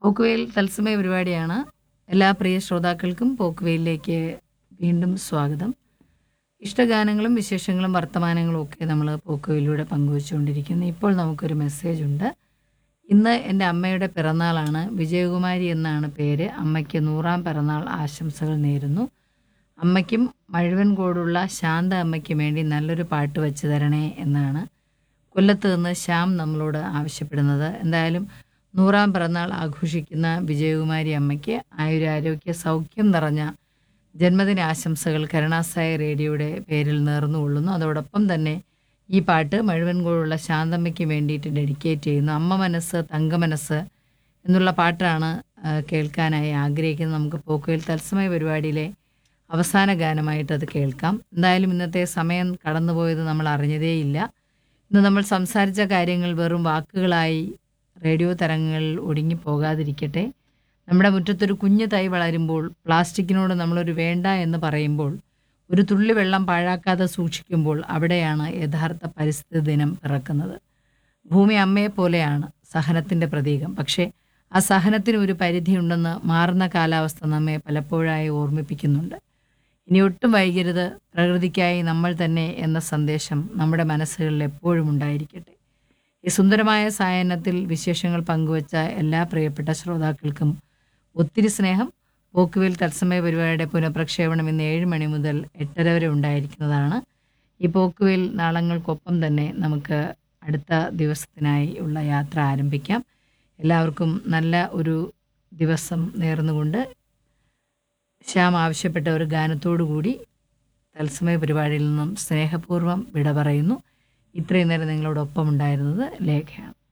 പോക്കുവെയിൽ തത്സമയ പരിപാടിയാണ് എല്ലാ പ്രിയ ശ്രോതാക്കൾക്കും പോക്കുവെയിലേക്ക് വീണ്ടും സ്വാഗതം ഇഷ്ടഗാനങ്ങളും വിശേഷങ്ങളും വർത്തമാനങ്ങളും ഒക്കെ നമ്മൾ പോക്കുവെയിലൂടെ പങ്കുവച്ചുകൊണ്ടിരിക്കുന്നു ഇപ്പോൾ നമുക്കൊരു മെസ്സേജ് ഉണ്ട് ഇന്ന് എൻ്റെ അമ്മയുടെ പിറന്നാളാണ് വിജയകുമാരി എന്നാണ് പേര് അമ്മയ്ക്ക് നൂറാം പിറന്നാൾ ആശംസകൾ നേരുന്നു അമ്മയ്ക്കും മഴുവൻകോടുള്ള ശാന്ത അമ്മയ്ക്കും വേണ്ടി നല്ലൊരു പാട്ട് വെച്ച് തരണേ എന്നാണ് കൊല്ലത്ത് നിന്ന് ശ്യാം നമ്മളോട് ആവശ്യപ്പെടുന്നത് എന്തായാലും നൂറാം പിറന്നാൾ ആഘോഷിക്കുന്ന വിജയകുമാരി അമ്മയ്ക്ക് ആയുരാരോഗ്യ സൗഖ്യം നിറഞ്ഞ ജന്മദിന ആശംസകൾ കരുണാസായ റേഡിയോയുടെ പേരിൽ നേർന്നുകൊള്ളുന്നു അതോടൊപ്പം തന്നെ ഈ പാട്ട് മഴുവൻകോടുള്ള ശാന്തമ്മയ്ക്ക് വേണ്ടിയിട്ട് ഡെഡിക്കേറ്റ് ചെയ്യുന്നു അമ്മ മനസ്സ് തങ്ക മനസ്സ് എന്നുള്ള പാട്ടാണ് ആ, കേൾക്കാനായി ആഗ്രഹിക്കുന്നത് നമുക്ക് പോക്കുവയിൽ തത്സമയ പരിപാടിയിലെ അവസാന ഗാനമായിട്ട് അത് കേൾക്കാം എന്തായാലും ഇന്നത്തെ സമയം കടന്നുപോയത് നമ്മൾ അറിഞ്ഞതേയില്ല ഇന്ന് നമ്മൾ സംസാരിച്ച കാര്യങ്ങൾ വെറും വാക്കുകളായി റേഡിയോ തരങ്ങളിൽ ഒടുങ്ങി പോകാതിരിക്കട്ടെ നമ്മുടെ മുറ്റത്തൊരു കുഞ്ഞു തൈ വളരുമ്പോൾ പ്ലാസ്റ്റിക്കിനോട് നമ്മളൊരു വേണ്ട എന്ന് പറയുമ്പോൾ ഒരു തുള്ളി വെള്ളം പാഴാക്കാതെ സൂക്ഷിക്കുമ്പോൾ അവിടെയാണ് യഥാർത്ഥ പരിസ്ഥിതി ദിനം പിറക്കുന്നത് ഭൂമി അമ്മയെ പോലെയാണ് സഹനത്തിൻ്റെ പ്രതീകം പക്ഷേ ആ സഹനത്തിന് ഒരു പരിധിയുണ്ടെന്ന് മാറുന്ന കാലാവസ്ഥ നമ്മെ പലപ്പോഴായി ഓർമ്മിപ്പിക്കുന്നുണ്ട് ഇനി ഒട്ടും വൈകരുത് പ്രകൃതിക്കായി നമ്മൾ തന്നെ എന്ന സന്ദേശം നമ്മുടെ മനസ്സുകളിൽ എപ്പോഴും ഉണ്ടായിരിക്കട്ടെ ഈ സുന്ദരമായ സായനത്തിൽ വിശേഷങ്ങൾ പങ്കുവച്ച എല്ലാ പ്രിയപ്പെട്ട ശ്രോതാക്കൾക്കും ഒത്തിരി സ്നേഹം പോക്കുവിൽ തത്സമയ പരിപാടിയുടെ പുനഃപ്രക്ഷേപണം ഇന്ന് ഏഴ് മണി മുതൽ എട്ടര വരെ ഉണ്ടായിരിക്കുന്നതാണ് ഈ പോക്കുവിൽ നാളങ്ങൾക്കൊപ്പം തന്നെ നമുക്ക് അടുത്ത ദിവസത്തിനായി ഉള്ള യാത്ര ആരംഭിക്കാം എല്ലാവർക്കും നല്ല ഒരു ദിവസം നേർന്നുകൊണ്ട് ശ്യാം ആവശ്യപ്പെട്ട ഒരു ഗാനത്തോടു കൂടി തത്സമയ പരിപാടിയിൽ നിന്നും സ്നേഹപൂർവ്വം വിട പറയുന്നു ഇത്രയും നേരം നിങ്ങളോടൊപ്പം ഉണ്ടായിരുന്നത് ലേഖയാണ്